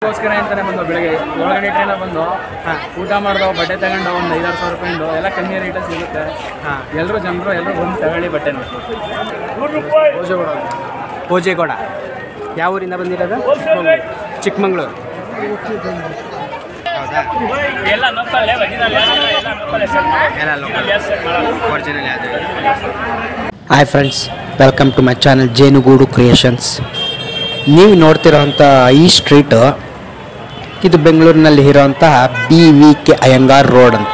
ಗೋಸ್ಕರ ಅಂತಾನೆ ಬಂದು ಬೆಳಗ್ಗೆ ಏಳು ಟ್ರೈನ ಬಂದು ಊಟ ಮಾಡ್ದೋ ಬಟ್ಟೆ ತಗೊಂಡು ಒಂದು ಐದಾರು ಸಾವಿರ ರೂಪಾಯಿಂದು ಎಲ್ಲ ಕಮ್ಮಿ ರೇಟಲ್ಲಿ ಸಿಗುತ್ತೆ ಎಲ್ಲರೂ ಜನರು ಎಲ್ಲರೂ ಬಂದು ತಗೊಳ್ಳಿ ಬಟ್ಟೆನ ಭೋಜಗೌಡ ಭೋಜೇಗೌಡ ಯಾವ ಊರಿಂದ ಬಂದಿರೋದು ಚಿಕ್ಕಮಂಗ್ಳೂರು ಹೌದಾ ಎಲ್ಲ ನೋಕಲ್ಲೇ ಒರಿಜಿನಲ್ ಎಲ್ಲ ನೋಕಲ್ಲೇ ಎಲ್ಲ local. ಮಾಡಲ್ಲ original hi friends welcome to my channel Jenugudu creations ನೀವು ನೋಡ್ತಿರೋಂಥ ಈ ಸ್ಟ್ರೀಟು ಇದು ಬೆಂಗಳೂರಿನಲ್ಲಿ ಇರೋಂತಹ B V K Iyengar road ಅಂತ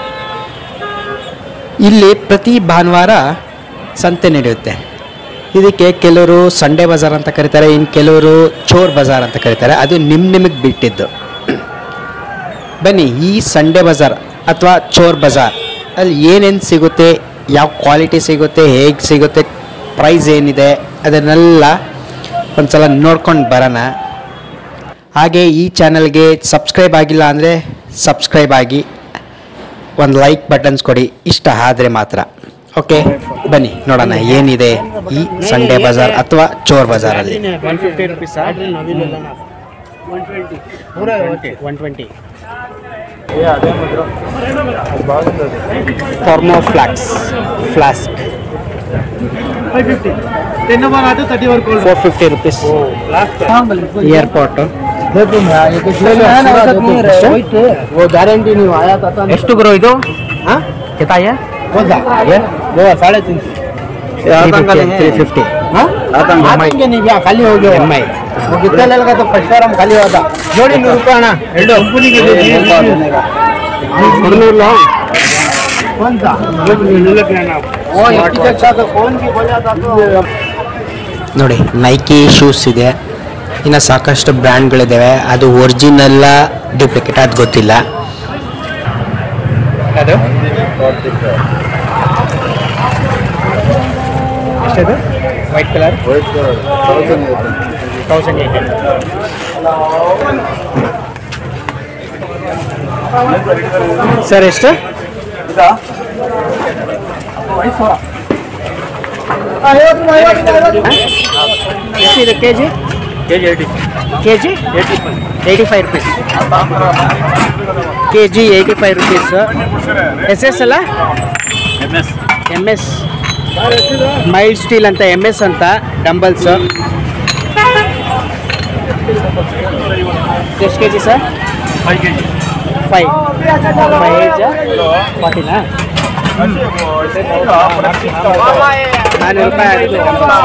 ಇಲ್ಲಿ ಪ್ರತಿ ಭಾನುವಾರ ಸಂತೆ ನಡೆಯುತ್ತೆ ಇದಕ್ಕೆ ಕೆಲವರು ಸಂಡೇ ಬಜಾರ್ ಅಂತ ಕರೀತಾರೆ ಇನ್ನು ಕೆಲವರು ಚೋರ್ ಬಜಾರ್ ಅಂತ ಕರೀತಾರೆ ಅದು ನಿಮ್ಮ ನಿಮಗೆ ಬಿಟ್ಟಿದ್ದು ಬನ್ನಿ ಈ ಸಂಡೇ ಬಜಾರ್ ಅಥವಾ ಚೋರ್ ಬಜಾರ್ ಅಲ್ಲಿ ಏನೇನು ಸಿಗುತ್ತೆ ಯಾವ ಕ್ವಾಲಿಟಿ ಸಿಗುತ್ತೆ ಹೇಗೆ ಸಿಗುತ್ತೆ ಪ್ರೈಸ್ ಏನಿದೆ ಅದನ್ನೆಲ್ಲ ಒಂದ್ಸಲ ನೋಡ್ಕೊಂಡು ಬರೋಣ ಹಾಗೆ ಈ ಚಾನಲ್ಗೆ ಸಬ್ಸ್ಕ್ರೈಬ್ ಆಗಿಲ್ಲ ಅಂದರೆ ಸಬ್ಸ್ಕ್ರೈಬ್ ಆಗಿ ಒಂದು ಲೈಕ್ ಬಟನ್ಸ್ ಕೊಡಿ ಇಷ್ಟ ಆದರೆ ಮಾತ್ರ ಓಕೆ ಬನ್ನಿ ನೋಡೋಣ ಏನಿದೆ ಈ ಸಂಡೇ ಬಜಾರ್ ಅಥವಾ ಚೋರ್ ಬಜಾರಲ್ಲಿ one fifty rupees one twenty ಫಾರ್ಮೋ ಫ್ಲಾಕ್ಸ್ flask four fifty rupees airport ಎಷ್ಟು ಗುರು ಇದು ಕಿತಾಯ ತ್ರೀ ಫಿಫ್ಟಿ ಖಾಲಿ ಹೋಗಿ ಎಮ್ ಐ ಫಸ್ಟ್ ವಾರ ಖಾಲಿ ಹೋದ ನೋಡಿ ನೂರು ರೂಪಾಯಿ ಅಣ್ಣ ಎರಡು ನೋಡಿ ನೈಕಿ ಶೂಸ್ ಇದೆ ಇನ್ನು ಸಾಕಷ್ಟು ಬ್ರ್ಯಾಂಡ್ಗಳಿದ್ದಾವೆ ಅದು ಒರಿಜಿನಲ್ಲ ಡೂಪ್ಲಿಕೇಟ್ ಅದು ಗೊತ್ತಿಲ್ಲ ಅದು ಎಷ್ಟದು white colour thousand eight sir ಎಷ್ಟು ಎಷ್ಟಿದೆ K G K G eighty K G eighty eighty five rupees K G eighty five rupees S S ಅಲ್ಲ M S M S mild steel ಅಂತ ಎಮ್ ಎಸ್ ಅಂತ dumbbells ಎಷ್ಟು K G sir five K G five five ಏಜ್ ಫಾರ್ಟಿನಾ ನಾನ್ನೂರು ರೂಪಾಯಿ ಆಯಿತು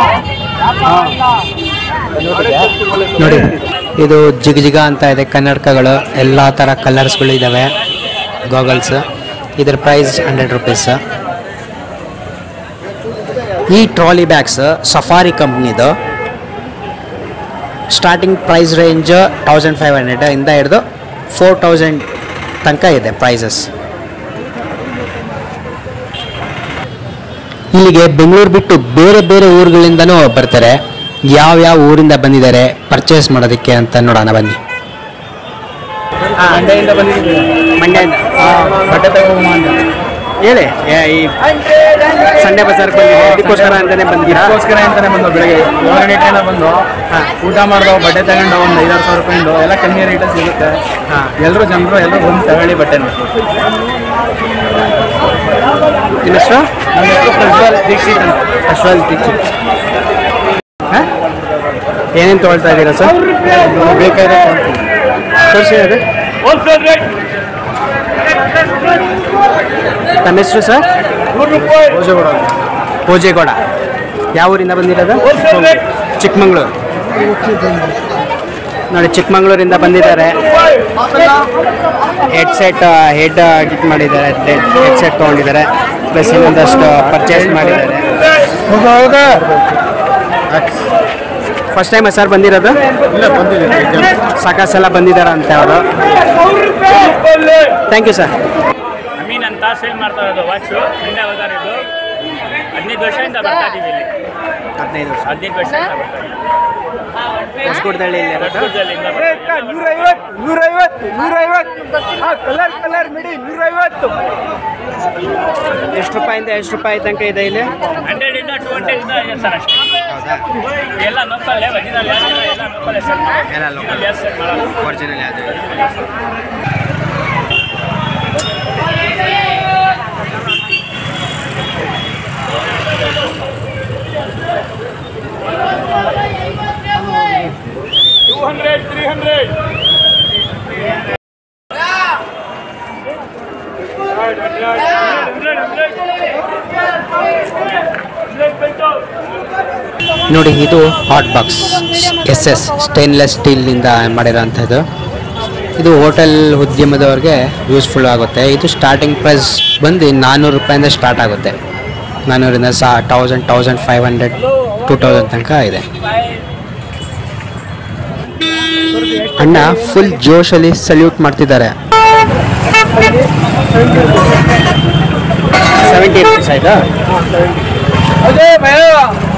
ನೋಡಿ ಇದು ಜಿಗ್ ಜಿಗ ಅಂತ ಇದೆ ಕನ್ನಡಕಗಳು ಎಲ್ಲ ಥರ ಕಲರ್ಸ್ಗಳು ಇದ್ದಾವೆ ಗಾಗಲ್ಸ್ ಇದ್ರ ಪ್ರೈಸ್ ಹಂಡ್ರೆಡ್ ರುಪೀಸ್ ಈ ಟ್ರಾಲಿ ಬ್ಯಾಗ್ಸ್ ಸಫಾರಿ ಕಂಪ್ನಿದು starting price range thousand five hundred ಇಂದ ಹಿಡಿದು ಫೋರ್ ತೌಸಂಡ್ ತನಕ ಇದೆ ಪ್ರೈಸಸ್ ಇಲ್ಲಿಗೆ ಬೆಂಗಳೂರು ಬಿಟ್ಟು ಬೇರೆ ಬೇರೆ ಊರುಗಳಿಂದನೂ ಬರ್ತಾರೆ ಯಾವ ಯಾವ ಊರಿಂದ ಬಂದಿದ್ದಾರೆ ಪರ್ಚೇಸ್ ಮಾಡೋದಕ್ಕೆ ಅಂತ ನೋಡೋಣ ಬನ್ನಿ ಮಂಡ್ಯದಿಂದ ಬಂದಿದ್ದೀವಿ ಮಂಡ್ಯದಿಂದ ಬಟ್ಟೆ ತಗೊಂಡು ಅಂತ ಹೇಳಿ ಏ, ಈ ಸಂಡೇ ಬಜಾರ್ಗೆ ಬಂದಿದೆ ಅದಕ್ಕೋಸ್ಕರ ಅಂತಾನೆ ಬಂದಿರಾ ಇದಕ್ಕೋಸ್ಕರ ಅಂತಾನೆ ಬಂದು ಬೆಳಗ್ಗೆ ಏಳು ಟ್ರೈನ ಬಂದು ಊಟ ಮಾಡ್ದೋ ಬಟ್ಟೆ ತಗೊಂಡು ಒಂದು ಐದಾರು ಸಾವಿರ ರೂಪಾಯಿಂದು ಎಲ್ಲ ಕಮ್ಮಿ ರೇಟಲ್ಲಿ ಸಿಗುತ್ತೆ ಎಲ್ಲರೂ ಜನರು ಎಲ್ಲರೂ ಬಂದು ತಗೊಳ್ಳಿ ಬಟ್ಟೆನ ನಿಮ್ಮ ಹೆಸರು ನಮ್ಮ ಹೆಸರು ಪ್ರಜ್ವಲ್ ದೀಕ್ಷಿತ್ ಅಂತ ಅಶ್ವಲ್ ದೀಕ್ಷಿತ್ ಹಾಂ ಏನೇನು ತೊಗೊಳ್ತಾ ಇದ್ದೀರಾ ಸರ್ ಬೇಕಾದ್ರೆ ತೋರಿಸಿ ಅದು ತಮ್ಮ ಹೆಸರು ಸರ್ ಭೋಜಗೌಡ ಭೋಜೇಗೌಡ ಯಾವ ಊರಿಂದ ಬಂದಿರೋದು ಚಿಕ್ಕಮಂಗ್ಳೂರು ನೋಡಿ ಚಿಕ್ಕಮಂಗ್ಳೂರಿಂದ ಬಂದಿದ್ದಾರೆ ಹೆಡ್ ಸೆಟ್ ಹೆಡ್ ಗಿಟ್ ಮಾಡಿದ್ದಾರೆ ಹೆಡ್ ಸೆಟ್ ತೊಗೊಂಡಿದ್ದಾರೆ ಪ್ಲಸ್ ಇನ್ನೊಂದಷ್ಟು ಪರ್ಚೇಸ್ ಮಾಡಿದ್ದಾರೆ ಫಸ್ಟ್ ಟೈಮ್ ಸರ್ ಬಂದಿರೋದು ಸಾಕಷ್ಟು ಸಲ ಬಂದಿದ್ದಾರೆ ಅಂತ ಅವರು ಥ್ಯಾಂಕ್ ಯು ಸರ್ ಅಮೀನ್ ಅಂತ ಸೇಲ್ ಮಾಡ್ತಾ ಇರೋದು ವಾಚು ಹಿಂದೆ ಬಜಾರ್ ಇದು ಹದಿನೈದು ವರ್ಷದಿಂದ ಬರ್ತಾ ಇದ್ದೀವಿ ಇಲ್ಲಿ ಹದಿನೈದು ವರ್ಷ ಹದಿನೈದು ವರ್ಷದಿಂದ ಬರ್ತಾ ಇದ್ದೀವಿ ಹೊಸಗುಡ್ದಳ್ಳಿ ಹೊಸದುರ್ಗದಿಂದ ಬರ್ತಾ ಇದ್ದೀವಿ. ನೂರೈವತ್ತು ನೂರೈವತ್ತು ನೂರೈವತ್ತು ಕಲರ್ ಕಲರ್ ಮಿಡಿ ನೂರೈವತ್ತು ಎಷ್ಟು ರೂಪಾಯಿಂದ ಎಷ್ಟು ರೂಪಾಯಿ ತನಕ ಇದೆ ಇಲ್ಲಿ ಹಂಡ್ರೆಡ್ ಇಂದ ಟು ಹಂಡ್ರೆಡ್ ಇಂದ ಇದೆ ಸರ್ ಅಷ್ಟೇ ಹೌದಾ ಎಲ್ಲ ಲೋಕಲ್ ಒರಿಜಿನಲ್ ಎಲ್ಲ ಲೋಕಲ್ ಎಲ್ಲ ಲೋಕಲ್ ಒರಿಜಿನಲ್ ಯಾವುದು ನೋಡಿ ಇದು hot box S S stainless ಸ್ಟೀಲ್ನಿಂದ ಮಾಡಿರೋಂಥದ್ದು ಇದು ಹೋಟೆಲ್ ಉದ್ಯಮದವ್ರಿಗೆ ಯೂಸ್ಫುಲ್ ಆಗುತ್ತೆ ಇದು ಸ್ಟಾರ್ಟಿಂಗ್ ಪ್ರೈಸ್ ಬಂದು ನಾನ್ನೂರು ರೂಪಾಯಿಂದ ಸ್ಟಾರ್ಟ್ ಆಗುತ್ತೆ ನಾನ್ನೂರಿಂದ ಸಾ thousand thousand five hundred two thousand ತನಕ ಇದೆ ಅಣ್ಣ ಫುಲ್ ಜೋಶಲ್ಲಿ ಸಲ್ಯೂಟ್ ಮಾಡ್ತಿದ್ದಾರೆ ಸೆವೆಂಟಿ ರುಪೀಸ್ ಆಯ್ತಾ अरे भैया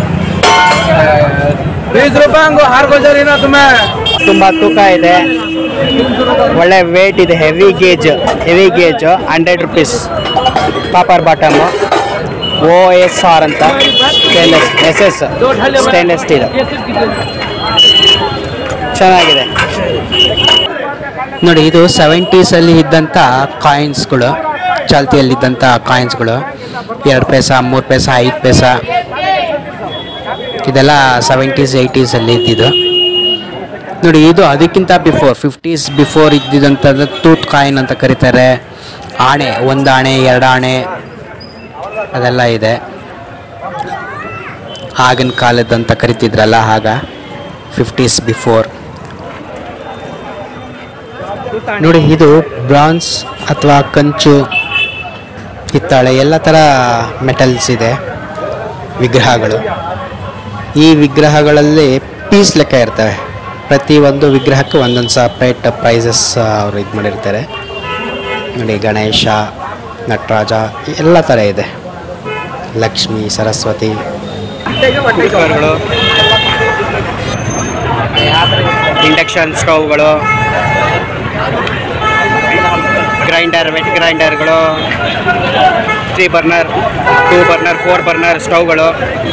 बीस रुपए हमको हार को जरी ना तुम्हें ತುಂಬ ತೂಕ ಇದೆ ಒಳ್ಳೆ ವೇಟ್ ಇದೆ heavy gauge heavy gauge hundred rupees copper bottom O S R ಅಂತ stainless S S stainless steel ಚೆನ್ನಾಗಿದೆ ನೋಡಿ ಇದು ಸೆವೆಂಟೀಸಲ್ಲಿ ಇದ್ದಂಥ ಕಾಯಿನ್ಸ್ಗಳು ಚಾಲ್ತಿಯಲ್ಲಿದ್ದಂಥ ಕಾಯಿನ್ಸ್ಗಳು ಎರಡು ಪೈಸಾ ಮೂರು ಪೈಸಾ ಐದು ಪೈಸಾ ಇದೆಲ್ಲ ಸೆವೆಂಟೀಸ್ ಏಯ್ಟೀಸಲ್ಲಿ ಇದ್ದಿದ್ದು ನೋಡಿ ಇದು ಅದಕ್ಕಿಂತ ಬಿಫೋರ್ ಫಿಫ್ಟೀಸ್ ಬಿಫೋರ್ ಇದ್ದಿದ್ದಂಥದ್ದು ತೂತ್ ಕಾಯಿನ್ ಅಂತ ಕರೀತಾರೆ ಆಣೆ ಒಂದು ಆಣೆ ಎರಡು ಆಣೆ ಅದೆಲ್ಲ ಇದೆ ಆಗಿನ ಕಾಲದಂತ ಕರಿತಿದ್ರಲ್ಲ ಆಗ ಫಿಫ್ಟೀಸ್ ಬಿಫೋರ್ ನೋಡಿ ಇದು ಬ್ರಾನ್ಸ್ ಅಥವಾ ಕಂಚು ಹಿತ್ತಾಳೆ ಎಲ್ಲ ಥರ ಮೆಟಲ್ಸ್ ಇದೆ ವಿಗ್ರಹಗಳು ಈ ವಿಗ್ರಹಗಳಲ್ಲಿ ಪೀಸ್ ಲೆಕ್ಕ ಇರ್ತವೆ ಪ್ರತಿ ಒಂದು ವಿಗ್ರಹಕ್ಕೆ ಒಂದೊಂದು ಸಪ್ರೇಟ್ ಪ್ರೈಸಸ್ ಅವರು ಇದು ಮಾಡಿರ್ತಾರೆ ನೋಡಿ ಗಣೇಶ ನಟರಾಜ ಎಲ್ಲ ಥರ ಇದೆ ಲಕ್ಷ್ಮಿ ಸರಸ್ವತಿ ಕುಕ್ಕರ್ಗಳು ಇಂಡಕ್ಷನ್ ಸ್ಟವ್ಗಳು ಗ್ರೈಂಡರ್ ವೆಟ್ ಗ್ರೈಂಡರ್ಗಳು three burner two burner four burner ಸ್ಟವ್ಗಳು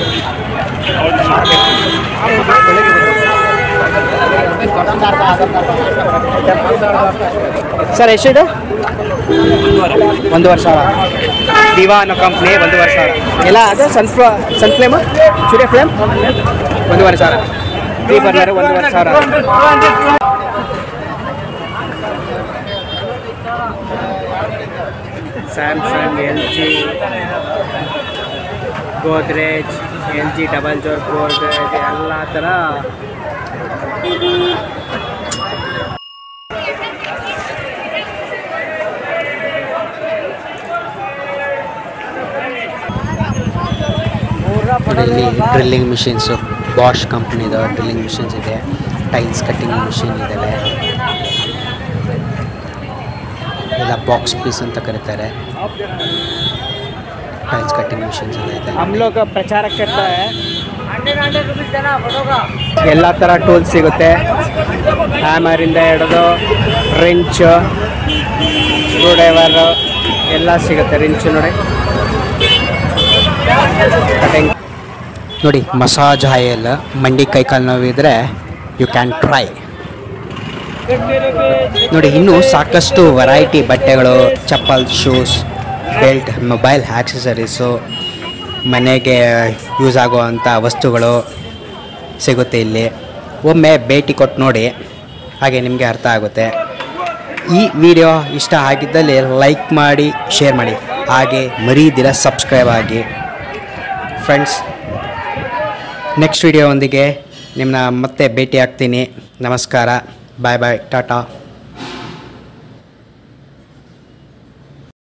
ಸರ್ ಎಷ್ಟಿದೆ ಒಂದೂವರೆ ಸಾವಿರ ದಿವಾ ಅನ್ನೋ ಕಂಪ್ನಿ ಒಂದೂವರೆ ಸಾವಿರ ಎಲ್ಲ ಅದು sun flow sun flame Surya flame ಒಂದೂವರೆ ಸಾವಿರ ತ್ರೀ ಬರ್ನರ್ ಒಂದೂವರೆ ಸಾವಿರ Samsung L G Godrej L G double ಜೋರ್ ಗೋದ್ರೇಜ್ ಎಲ್ಲ ಥರ ಇಲ್ಲಿ ಡ್ರಿಲ್ಲಿಂಗ್ ಮಿಷಿನ್ಸು ಬಾಷ್ ಕಂಪ್ನಿದು ಡ್ರಿಲ್ಲಿಂಗ್ ಮಿಷಿನ್ಸ್ ಇದೆ ಟೈಲ್ಸ್ ಕಟ್ಟಿಂಗ್ ಮಿಷಿನ್ ಇದ್ದಾವೆ ಎಲ್ಲ ಬಾಕ್ಸ್ ಪೀಸ್ ಅಂತ ಕರೀತಾರೆ ಟೈಲ್ಸ್ ಕಟ್ಟಿಂಗ್ ಮಿಷಿನ್ಸ್ ಎಲ್ಲ ಇದೆ हम लोग प्रचारक करता है ಎಲ್ಲ ಥರ ಟೂಲ್ಸ್ ಸಿಗುತ್ತೆ ಹ್ಯಾಮರಿಂದ ಹಿಡಿದು ರಿಂಚ್ ಸ್ಕ್ರೂ ಡ್ರೈವರು ಎಲ್ಲ ಸಿಗುತ್ತೆ ರಿಂಚ್ ನೋಡಿ ಕಟಿಂಗ್ ನೋಡಿ ಮಸಾಜ್ ಆಯಿಲ್ ಮಂಡಿ ಕೈಕಾಲು ನೋವಿದ್ರೆ ಯು ಕ್ಯಾನ್ ಟ್ರೈ ನೋಡಿ ಇನ್ನೂ ಸಾಕಷ್ಟು ವೆರೈಟಿ ಬಟ್ಟೆಗಳು chappal shoes belt mobile accessories ಮನೆಗೆ ಯೂಸ್ ಆಗುವಂಥ ವಸ್ತುಗಳು ಸಿಗುತ್ತೆ ಇಲ್ಲಿ ಒಮ್ಮೆ ಭೇಟಿ ಕೊಟ್ಟು ನೋಡಿ ಹಾಗೆ ನಿಮಗೆ ಅರ್ಥ ಆಗುತ್ತೆ ಈ ವಿಡಿಯೋ ಇಷ್ಟ ಆಗಿದ್ದಲ್ಲಿ ಲೈಕ್ ಮಾಡಿ ಶೇರ್ ಮಾಡಿ ಹಾಗೆ ಮರೀದಿರ ಸಬ್ಸ್ಕ್ರೈಬ್ ಆಗಿ ಫ್ರೆಂಡ್ಸ್ ನೆಕ್ಸ್ಟ್ ವಿಡಿಯೋ ಒಂದಿಗೆ ನಿಮ್ಮನ್ನ ಮತ್ತೆ ಭೇಟಿ ಆಗ್ತೀನಿ ನಮಸ್ಕಾರ ಬಾಯ್ ಬಾಯ್ ಟಾಟಾ